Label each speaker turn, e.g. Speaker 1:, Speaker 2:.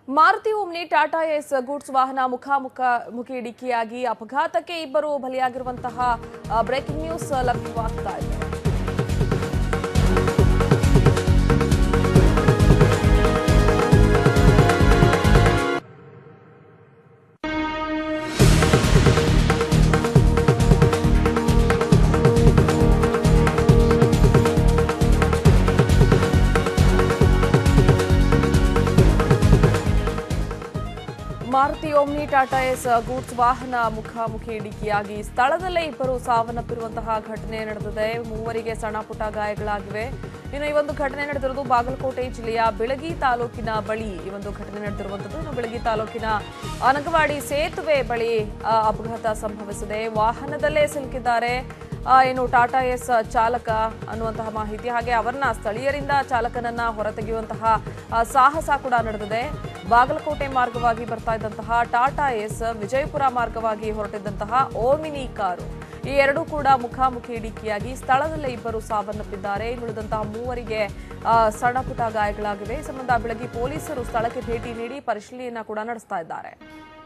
Speaker 1: Maruti Omni Tata Ace goods ವಾಹನ ಮುಖಾಮುಖ ಮುಖಿ ಡಿಕ್ಕಿಯಾಗಿ ಅಪಘಾತಕ್ಕೆ ಇಬ್ಬರು ಬಲಿಯಾಗಿರುವಂತಹ ಬ್ರೇಕಿಂಗ್ ನ್ಯೂಸ್ ಲಭ್ಯವಾಗ್ತಾ ಇದೆ Maruti Omni Tata Ace goods ವಾಹನ ಮುಖಾಮುಖಿ ಡಿಕ್ಕಿಯಾಗಿ ಸ್ಥಳದಲ್ಲೇ ಇಬ್ಬರು ಸಾವನ್ನಪ್ಪಿರುವಂತಹ ಘಟನೆ ನಡೆದಿದೆ ಮೂವರಿಗೆ ಸಣ್ಣ ಪುಟ್ಟ ಗಾಯಗಳಾಗಿವೆ ಇನ್ನು ಈ ಒಂದು ಘಟನೆ ನಡೆದಿರೋದು ಬಾಗಲಕೋಟೆ ಜಿಲ್ಲೆಯ ಬೆಳಗಿ ತಾಲೂಕಿನ ಬಳಿ ಈ ಒಂದು ಘಟನೆ ನಡೆದಿರುವಂತದ್ದು ಇನ್ನು ಬೆಳಗಿ ತಾಲೂಕಿನ ಅನಗವಾಡಿ ಸೇತುವೆ ಬಳಿ ಆ, ಅಪಘಾತ ಸಂಭವಿಸಿದೆ ವಾಹನದಲ್ಲೇ ಸಿಲುಕಿದ್ದಾರೆ ಆ, ಏನು ಟಾಟಾ ಎಸ್ ಚಾಲಕ ಅನ್ನುವಂತಹ ಮಾಹಿತಿ ಹಾಗೆ ಅವರನ್ನ ಸ್ಥಳೀಯರಿಂದ ಚಾಲಕನನ್ನ ಹೊರತೆಗೆಯುವಂತಹ ಆ, ಸಾಹಸ ಕೂಡ ನಡೆದಿದೆ ಬಾಗಲಕೋಟೆ ಮಾರ್ಗವಾಗಿ ಬರ್ತಾ ಇದ್ದಂತಹ ಟಾಟಾ ಎಸ್ ವಿಜಯಪುರ ಮಾರ್ಗವಾಗಿ ಹೊರಟಿದ್ದಂತಹ ಓಮಿನಿ ಕಾರು ಈ ಎರಡೂ ಕೂಡ ಮುಖಾಮುಖಿ ಡಿಕ್ಕಿಯಾಗಿ ಸ್ಥಳದಲ್ಲೇ ಇಬ್ಬರು ಸಾವನ್ನಪ್ಪಿದ್ದಾರೆ ಇನ್ನುಳಿದಂತಹ ಮೂವರಿಗೆ ಆ, ಸಣ್ಣ ಪುಟ್ಟ ಗಾಯಗಳಾಗಿವೆ ಈ ಸಂಬಂಧ ಬೆಳಗ್ಗೆ ಪೊಲೀಸರು ಸ್ಥಳಕ್ಕೆ ಭೇಟಿ ನೀಡಿ ಪರಿಶೀಲನೆಯನ್ನ ಕೂಡ ನಡೆಸ್ತಾ ಇದ್ದಾರೆ